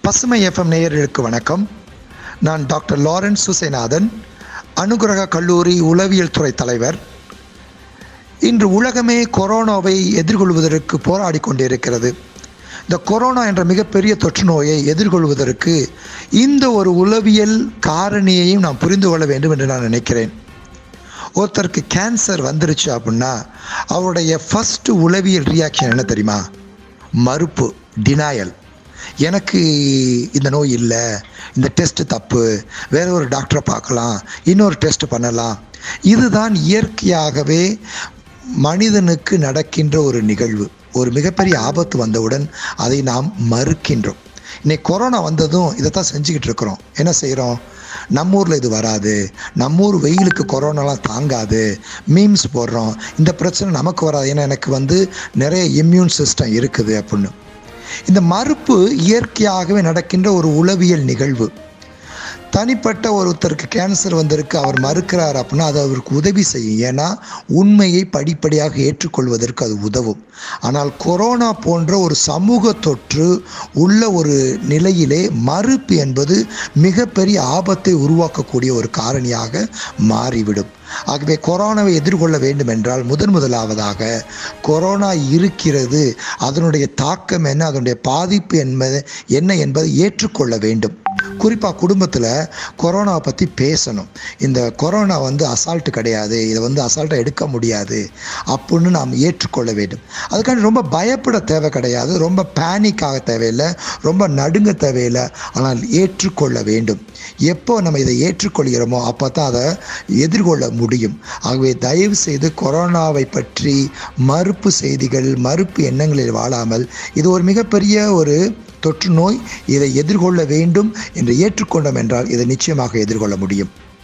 பசுமை எஃப்எம் நேயர்களுக்கு வணக்கம் நான் டாக்டர் லாரன்ஸ் சுசேநாதன் அனுகிரக கல்லூரி உளவியல் துறை தலைவர் இன்று உலகமே கொரோனாவை எதிர்கொள்வதற்கு போராடி கொண்டிருக்கிறது இந்த கொரோனா என்ற மிகப்பெரிய தொற்று நோயை எதிர்கொள்வதற்கு இந்த ஒரு உளவியல் காரணியையும் நாம் புரிந்து கொள்ள வேண்டும் என்று நான் நினைக்கிறேன் ஒருத்தருக்கு கேன்சர் வந்துருச்சு அப்படின்னா அவருடைய ஃபஸ்ட்டு உளவியல் ரியாக்ஷன் என்ன தெரியுமா மறுப்பு டினாயல் எனக்கு இந்த நோய் இல்லை இந்த டெஸ்ட் தப்பு வேற ஒரு டாக்டரை பார்க்கலாம் இன்னொரு டெஸ்ட் பண்ணலாம் இதுதான் இயற்கையாகவே மனிதனுக்கு நடக்கின்ற ஒரு நிகழ்வு ஒரு மிகப்பெரிய ஆபத்து வந்தவுடன் அதை நாம் மறுக்கின்றோம் இன்னைக்கு கொரோனா வந்ததும் இதைத்தான் செஞ்சுக்கிட்டு இருக்கிறோம் என்ன செய்கிறோம் நம்ம ஊரில் இது வராது நம்ம ஊர் வெயிலுக்கு கொரோனாலாம் தாங்காது மீம்ஸ் போடுறோம் இந்த பிரச்சனை நமக்கு வராது ஏன்னா எனக்கு வந்து நிறைய இம்யூன் சிஸ்டம் இருக்குது அப்படின்னு இந்த மறுப்பு இயற்கையாகவே நடக்கின்ற ஒரு உளவியல் நிகழ்வு தனிப்பட்ட ஒருத்தருக்கு கேன்சர் வந்திருக்கு அவர் மறுக்கிறார் அப்படின்னா அது அவருக்கு உதவி செய்யும் ஏன்னா உண்மையை படிப்படியாக ஏற்றுக்கொள்வதற்கு அது உதவும் ஆனால் கொரோனா போன்ற ஒரு சமூக தொற்று உள்ள ஒரு நிலையிலே மறுப்பு என்பது மிகப்பெரிய ஆபத்தை உருவாக்கக்கூடிய ஒரு காரணியாக மாறிவிடும் ஆகவே கொரோனாவை எதிர்கொள்ள வேண்டும் என்றால் முதன் முதலாவதாக கொரோனா இருக்கிறது அதனுடைய தாக்கம் என்ன அதனுடைய பாதிப்பு என்பது என்ன என்பதை ஏற்றுக்கொள்ள வேண்டும் குறிப்பாக குடும்பத்தில் கொரோனாவை பற்றி பேசணும் இந்த கொரோனா வந்து அசால்ட்டு கிடையாது இதை வந்து அசால்ட்டாக எடுக்க முடியாது அப்படின்னு நாம் ஏற்றுக்கொள்ள வேண்டும் அதுக்காண்டி ரொம்ப பயப்பட தேவை கிடையாது ரொம்ப பேனிக் ஆக தேவையில்லை ரொம்ப நடுங்க தேவையில்லை ஆனால் ஏற்றுக்கொள்ள வேண்டும் எப்போ நம்ம இதை ஏற்றுக்கொள்கிறோமோ அப்போ தான் அதை எதிர்கொள்ள முடியும் ஆகவே தயவு செய்து கொரோனாவை பற்றி மறுப்பு செய்திகள் மறுப்பு எண்ணங்களில் வாழாமல் இது ஒரு மிகப்பெரிய ஒரு தொற்று நோய் இதை எதிர்கொள்ள வேண்டும் என்று ஏற்றுக்கொண்டோம் என்றால் இதை நிச்சயமாக எதிர்கொள்ள முடியும்